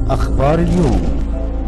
أخبار اليوم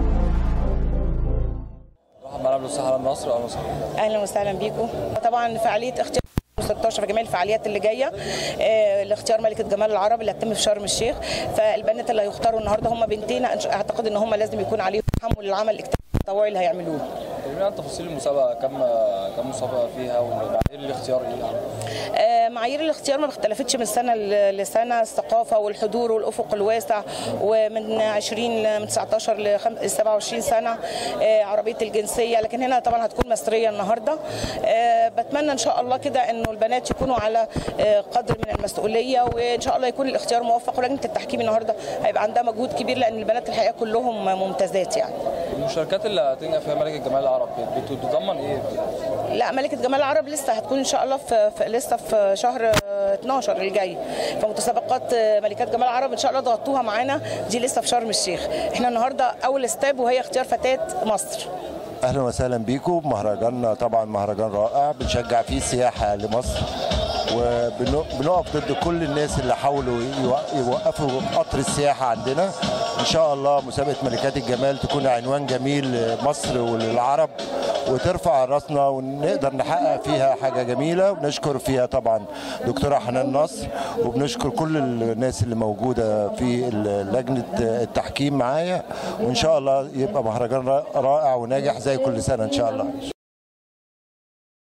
محمد عبد الصحة على مصر أهلا وسهلا اهلا وسهلا بيكم طبعا فعاليه اختيار 16 في جميع الفعاليات اللي جايه آه، لاختيار ملكه جمال العرب اللي هتتم في شرم الشيخ فالبنات اللي هيختاروا النهارده هم بنتين أنش- اعتقد ان هم لازم يكون عليهم تحمل العمل الاجتماعي التطوعي اللي هيعملوه كلميني عن تفاصيل المسابقة كم كم مسابقة فيها ومعايير الاختيار إيه آه، معايير الاختيار ما اختلفتش من سنه ل- لسنه الثقافه والحضور والافق الواسع ومن 20 ل- من 19 ل 27 سنه آه، عربيه الجنسيه لكن هنا طبعا هتكون مصريه النهارده آه، بتمنى ان شاء الله كده انه البنات يكونوا على آه، قدر من المسؤوليه وان شاء الله يكون الاختيار موفق ولجنه التحكيم النهارده هيبقى عندها مجهود كبير لان البنات الحقيقه كلهم ممتازات يعني المشاركات اللي هتنجح فيها ملكة جمال العرب بت- بتتضمن إيه؟ لا ملكة جمال العرب لسه هتكون ان شاء الله في, في لسه في شهر آه، 12 الجاي فمتسابقات آه، ملكات جمال العرب ان شاء الله ضغطوها معانا دي لسه في شرم الشيخ احنا النهارده اول ستاب وهي اختيار فتاة مصر اهلا وسهلا بيكم مهرجان طبعا مهرجان رائع بنشجع فيه السياحه لمصر وبنقف ضد كل الناس اللي حاولوا يوق- يوقفوا قطر السياحه عندنا ان شاء الله مسابقه ملكات الجمال تكون عنوان جميل لمصر وللعرب وترفع راسنا ونقدر نحقق فيها حاجه جميله ونشكر فيها طبعا دكتوره حنان نصر وبنشكر كل الناس اللي موجوده في لجنه التحكيم معايا وان شاء الله يبقى مهرجان رائع وناجح زي كل سنه ان شاء الله